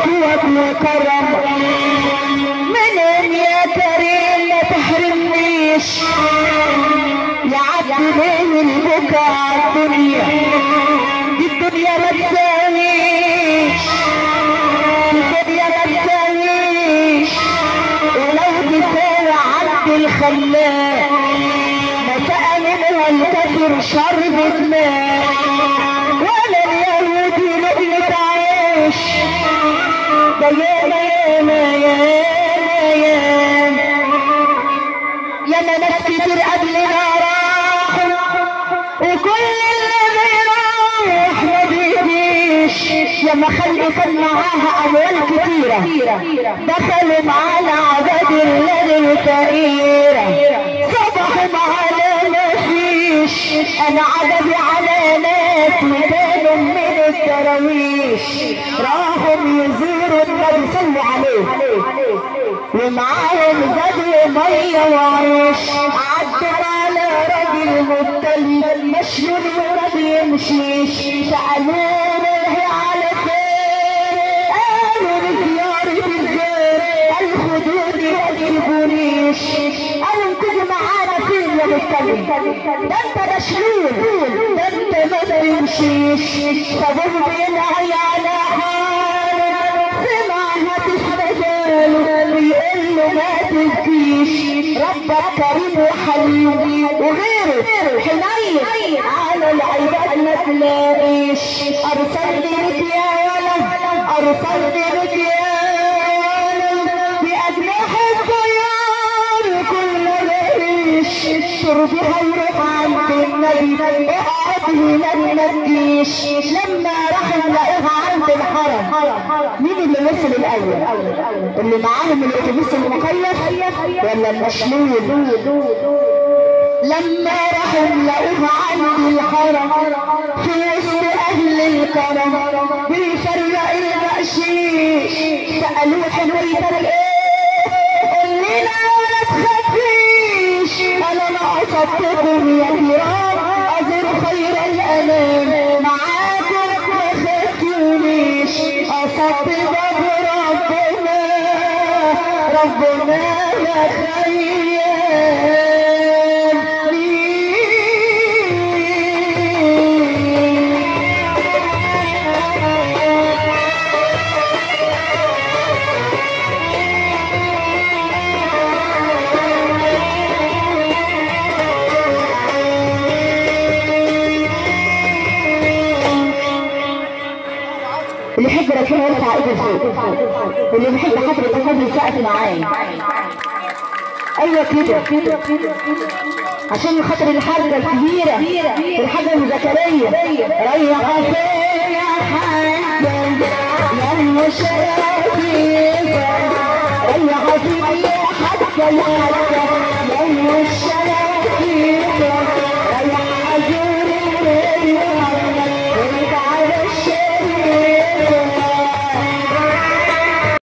عفوك وكرم منين يا كريم ما تحرمنيش يعدي بين البكا الدنيا دي الدنيا ما تساويش الدنيا ما تساويش ولو تساوي عبد الخلاق ما سقى منها الكثير شربة ماء ولا اليهودي لقمة عيش ده ياما ياما ياما ياما ياما ناس كتير قبلنا راحوا وكل اللي بيروح ما بيجيش ياما خلق كان معاها اموال كتيرة دخلوا معانا عباد الله الفقيرة صبحوا معانا ما فيش انا عجبي على ناس وكانوا من الدراويش راحوا يزوروا النبي صلوا عليه ومعاهم زاد ميه وعيش عدوا على راجل مبتلي مشلول وما بيمشيش سألوه رايح على فين قالوا لزيارة الزير قال خدوني ما تسيبونيش قالوا انتوا معانا فين يا مبتلي ده انت مشلول ده انت ما بيمشيش فابوه بينعي على حاله سمعها تستجاله بيقول له ما تبكيش ربك كريم وحليم وغيره حنين على العباد ما تلاقيش ارسلني لك يا ولد ارسلني لك يا ولد باجنحة الطيار كل ريش تربيها يروح عند النبي اقعد هنا ما تجيش لما راحوا لقوها عند الحرم مين اللي وصل الاول اللي معاهم الاتوبيس المكيف ولا المشلول لما راحوا لقوها عند الحرم في وسط اهل الكرم بيفرق البقشيش سالوه حلويتك ايه قول لنا ولا تخافيش انا ما قصدتكم يا كرام ازر خير الانام معاكم ما خفتونيش قصدت باب ربنا ربنا لا خيال اللي يحب ربنا يرفع ايده فوق واللي بيحب حضرتك قبل السقف معايا ايوه كده عشان خاطر الحاجه الكبيره الحاجه ام زكريا ريح فين يا حاجه يا المشرق